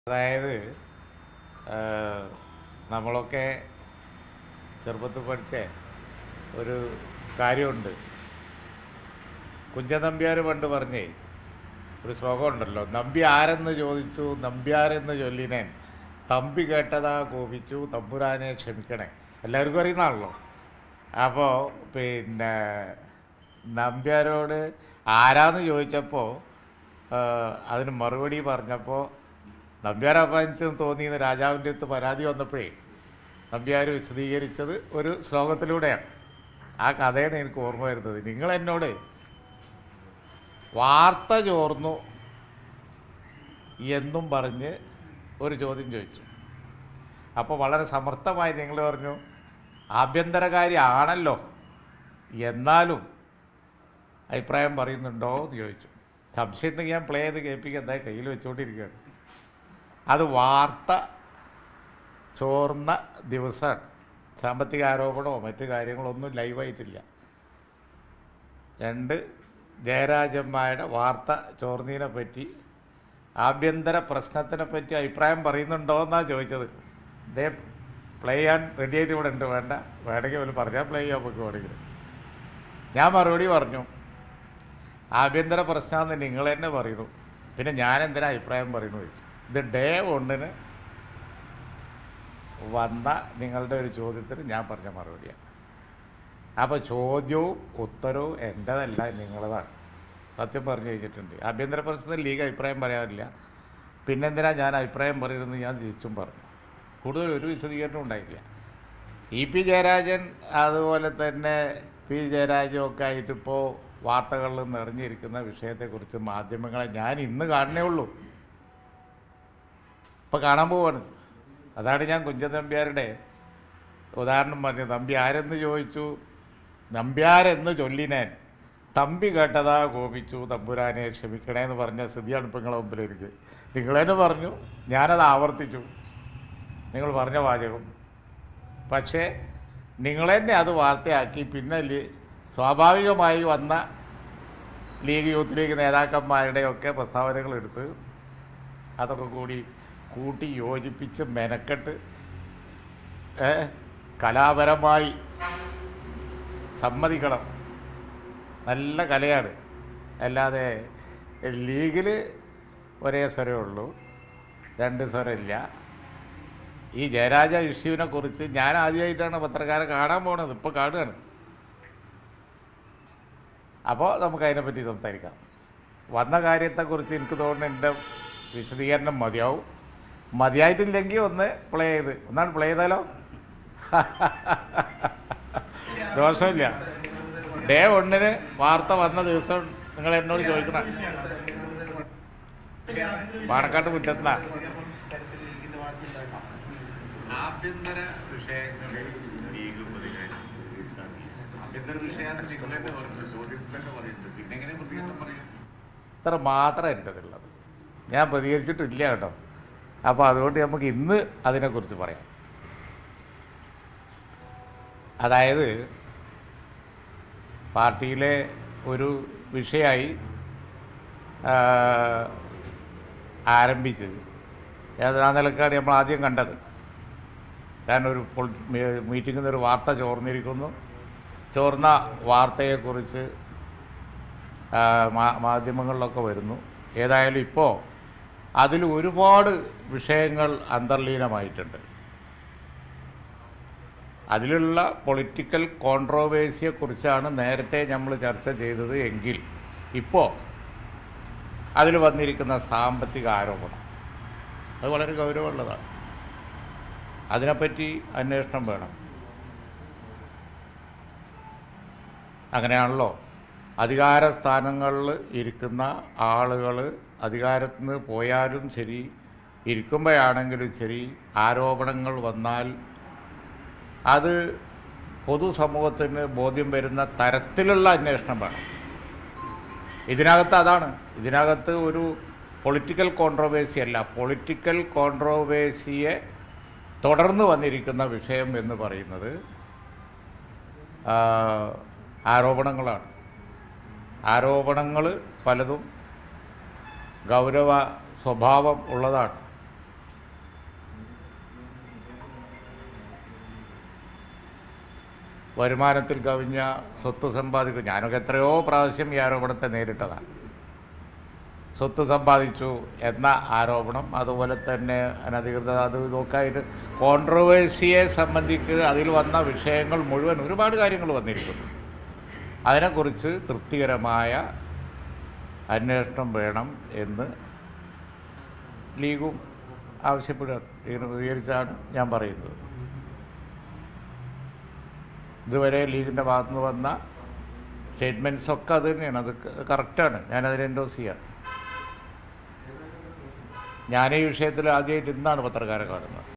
അതായത് ആ, നമ്മളൊക്കെ ചെറുപ്പത്തിൽ പഠിച്ച ഒരു കാര്യമുണ്ട് കുഞ്ചൻ നമ്പ്യാർ പണ്ട് പറഞ്ഞേ ഒരു ശ്ലോകം ഉണ്ടല്ലോ നമ്പി ആരെന്ന് ചോദിച്ചു നമ്പ്യാരെന്ന് ചൊല്ലിനേൻ തമ്പി കേട്ടതാ കോപിച്ചു തമ്പുരാനെ ക്ഷമിക്കണേ എല്ലാവർക്കും അറിയുന്നതാണല്ലോ അപ്പോൾ പിന്നെ നമ്പ്യാരോട് ആരാന്ന് ചോദിച്ചപ്പോൾ അതിന് മറുപടി പറഞ്ഞപ്പോൾ നമ്പ്യാർ അപമാനിച്ചെന്ന് തോന്നിയെന്ന് രാജാവിൻ്റെ അടുത്ത് പരാതി വന്നപ്പോഴേ നമ്പ്യാർ വിശദീകരിച്ചത് ഒരു ശ്ലോകത്തിലൂടെയാണ് ആ കഥയാണ് എനിക്ക് ഓർമ്മ വരുന്നത് നിങ്ങൾ എന്നോട് വാർത്ത ചോർന്നു എന്നും പറഞ്ഞ് ഒരു ചോദ്യം ചോദിച്ചു അപ്പോൾ വളരെ സമർത്ഥമായി നിങ്ങൾ പറഞ്ഞു ആഭ്യന്തരകാരി ആണല്ലോ എന്നാലും അഭിപ്രായം പറയുന്നുണ്ടോ എന്ന് ചോദിച്ചു സംശയം ഉണ്ടെങ്കിൽ ഞാൻ പ്ലേ ചെയ്ത് കേൾപ്പിക്കാൻ എന്താ കയ്യിൽ വെച്ചുകൊണ്ടിരിക്കുകയാണ് അത് വാർത്ത ചോർന്ന ദിവസമാണ് സാമ്പത്തിക ആരോപണമോ മറ്റു കാര്യങ്ങളോ ഒന്നും ലൈവായിട്ടില്ല രണ്ട് ജയരാജന്മാരുടെ വാർത്ത ചോർന്നതിനെ പറ്റി ആഭ്യന്തര പ്രശ്നത്തിനെ പറ്റി അഭിപ്രായം പറയുന്നുണ്ടോ എന്നാണ് ചോദിച്ചത് ഇതേ പ്ലേ ചെയ്യാൻ റെഡി ആയിട്ട് ഇവിടെ ഉണ്ട് വേണ്ട വേണമെങ്കിൽ ഒരു പറഞ്ഞാൽ പ്ലേ ചെയ്യാൻ നമുക്ക് വേണമെങ്കിൽ ഞാൻ മറുപടി പറഞ്ഞു ആഭ്യന്തര പ്രശ്നമെന്ന് നിങ്ങൾ തന്നെ പറയുന്നു പിന്നെ ഞാൻ എന്തിനാ അഭിപ്രായം പറയുന്നു ചോദിച്ചു ഇത് ഡേ ഒന്നിന് വന്ന നിങ്ങളുടെ ഒരു ചോദ്യത്തിന് ഞാൻ പറഞ്ഞ മറുപടിയാണ് അപ്പോൾ ചോദ്യവും ഉത്തരവും എൻ്റെതല്ല നിങ്ങളതാണ് സത്യം പറഞ്ഞു കഴിഞ്ഞിട്ടുണ്ട് ആഭ്യന്തര പ്രശ്നത്തിൽ ലീഗ് അഭിപ്രായം പറയാറില്ല പിന്നെന്തിനാ ഞാൻ അഭിപ്രായം പറയുന്നത് ഞാൻ തിരിച്ചും പറഞ്ഞു കൂടുതൽ ഒരു വിശദീകരണം ഉണ്ടായില്ല ഇ പി ജയരാജൻ അതുപോലെ തന്നെ പി ജയരാജൻ ഒക്കെ ആയിട്ടിപ്പോൾ വാർത്തകളിൽ നിറഞ്ഞിരിക്കുന്ന വിഷയത്തെക്കുറിച്ച് മാധ്യമങ്ങളെ ഞാൻ ഇന്ന് കാണണേ ഉള്ളൂ ഇപ്പോൾ കാണാൻ പോവാണ് അതാണ് ഞാൻ കുഞ്ചൻ നമ്പ്യാരുടെ ഉദാഹരണം പറഞ്ഞത് നമ്പി ആരെന്ന് ചോദിച്ചു നമ്പ്യാരെന്ന് ചൊല്ലിനേൻ തമ്പി കേട്ടതാ കോപിച്ചു തമ്പുരാനെ ക്ഷമിക്കണേ എന്ന് പറഞ്ഞ സ്ഥിതിയാണ് ഇപ്പം നിങ്ങളെ മുമ്പിലിരിക്ക് നിങ്ങളെന്നെ പറഞ്ഞു ഞാനത് ആവർത്തിച്ചു നിങ്ങൾ പറഞ്ഞ വാചകം പക്ഷേ നിങ്ങളെന്നെ അത് വാർത്തയാക്കി പിന്നെ ലീ- സ്വാഭാവികമായി വന്ന ലീഗ് യൂത്ത് ലീഗ് നേതാക്കന്മാരുടെയൊക്കെ പ്രസ്താവനകൾ എടുത്ത് അതൊക്കെ കൂടി കൂട്ടി യോജിപ്പിച്ച് മെനക്കെട്ട് ഏ, കലാപരമായി സമ്മതിക്കണം നല്ല കലയാണ് അല്ലാതെ ലീഗിൽ ഒരേ സ്വരമേ ഉള്ളൂ രണ്ട് സ്വരമില്ല ഈ ജയരാജ ഇഷ്യൂവിനെ കുറിച്ച് ഞാൻ ആദ്യമായിട്ടാണ് പത്രക്കാരെ കാണാൻ പോണത് ഇപ്പോൾ കാണുകയാണ് അപ്പോൾ നമുക്ക് അതിനെപ്പറ്റി സംസാരിക്കാം വന്ന കാര്യത്തെക്കുറിച്ച് എനിക്ക് തോന്നുന്നു എൻ്റെ വിശദീകരണം മതിയാവും മതിയായിട്ടില്ലെങ്കിൽ ഒന്ന് പ്ലേ ചെയ്ത് ഒന്നാണ് പ്ലേ ചെയ്താലോ ദോഷമില്ല ഡേ ഒന്നിന് വാർത്ത വന്ന ദിവസം നിങ്ങൾ എന്നോട് ചോദിക്കണം പാണക്കാട്ട് മുറ്റത്തുനിന്നാ ആഭ്യന്തര വിഷയങ്ങളിൽ ലീഗ് പ്രതികാരം ആഭ്യന്തര വിഷയമാണ് നിങ്ങൾ തന്നെ പറഞ്ഞത് ചോദ്യത്തിൽ തന്നെ പറയുന്നത് പിന്നെ എങ്ങനെ പ്രതികരണം പറയും ഇത്ര മാത്രം എൻ്റെതുള്ളത് ഞാൻ പ്രതികരിച്ചിട്ടില്ല കേട്ടോ അപ്പോൾ അതുകൊണ്ട് നമുക്ക് ഇന്ന് അതിനെക്കുറിച്ച് പറയാം അതായത് പാർട്ടിയിലെ ഒരു വിഷയമായി ആ, ആരംഭിച്ച് ഏതാ നിലക്കാണ് നമ്മൾ ആദ്യം കണ്ടത് കാരണം ഒരു മീറ്റിങ്ങിൽ നിന്ന് ഒരു വാർത്ത ചോർന്നിരിക്കുന്നു ചോർന്ന വാർത്തയെക്കുറിച്ച് ആ, മാ- മാധ്യമങ്ങളിലൊക്കെ വരുന്നു ഏതായാലും ഇപ്പോൾ അതിൽ ഒരുപാട് വിഷയങ്ങൾ അന്തർലീനമായിട്ടുണ്ട് അതിലുള്ള പൊളിറ്റിക്കൽ കോൺട്രോവേഴ്സിയെക്കുറിച്ചാണ് നേരത്തെ നമ്മൾ ചർച്ച ചെയ്തത് എങ്കിൽ ഇപ്പോൾ അതിൽ വന്നിരിക്കുന്ന സാമ്പത്തിക ആരോപണം അത് വളരെ ഗൗരവമുള്ളതാണ് അതിനെപ്പറ്റി അന്വേഷണം വേണം അങ്ങനെയാണല്ലോ അധികാര സ്ഥാനങ്ങളിൽ ഇരിക്കുന്ന ആളുകൾ അധികാരത്തിൽ നിന്ന് പോയാലും ശരി ഇരിക്കുമ്പോഴാണെങ്കിലും ശരി ആരോപണങ്ങൾ വന്നാൽ അത് പൊതുസമൂഹത്തിന് ബോധ്യം വരുന്ന തരത്തിലുള്ള അന്വേഷണം വേണം ഇതിനകത്ത് അതാണ് ഇതിനകത്ത് ഒരു പൊളിറ്റിക്കൽ കോൺട്രോവേഴ്സി അല്ല പൊളിറ്റിക്കൽ കോൺട്രോവേഴ്സിയെ തുടർന്ന് വന്നിരിക്കുന്ന വിഷയം എന്ന് പറയുന്നത് ആ, ആരോപണങ്ങളാണ് ആരോപണങ്ങൾ പലതും ഗൗരവ സ്വഭാവം ഉള്ളതാണ് വരുമാനത്തിൽ കവിഞ്ഞ സ്വത്ത് സമ്പാദിക്കും ഞാനൊക്കെ എത്രയോ പ്രാവശ്യം ഈ ആരോപണത്തെ നേരിട്ടതാണ് സ്വത്ത് സമ്പാദിച്ചു എന്ന ആരോപണം അതുപോലെ തന്നെ അനധികൃത അത് ഇതൊക്കെയായിട്ട് കോൺട്രവേഴ്സിയെ സംബന്ധിച്ച് അതിൽ വന്ന വിഷയങ്ങൾ മുഴുവൻ ഒരുപാട് കാര്യങ്ങൾ വന്നിരിക്കുന്നു അതിനെക്കുറിച്ച് തൃപ്തികരമായ അന്വേഷണം വേണം എന്ന് ലീഗും ആവശ്യപ്പെടുകയാണ് ലീഗിന് പ്രതികരിച്ചാണ് ഞാൻ പറയുന്നത് ഇതുവരെ ലീഗിൻ്റെ ഭാഗത്തുനിന്ന് വന്ന സ്റ്റേറ്റ്മെൻറ്റ്സ് ഒക്കെ അത് തന്നെയാണ് അത് കറക്റ്റാണ് ഞാനതിന് എൻഡോസ് ചെയ്യാണ് ഞാൻ ഈ വിഷയത്തിൽ ആദ്യമായിട്ട് ഇന്നാണ് പത്രക്കാരെ കാണുന്നത്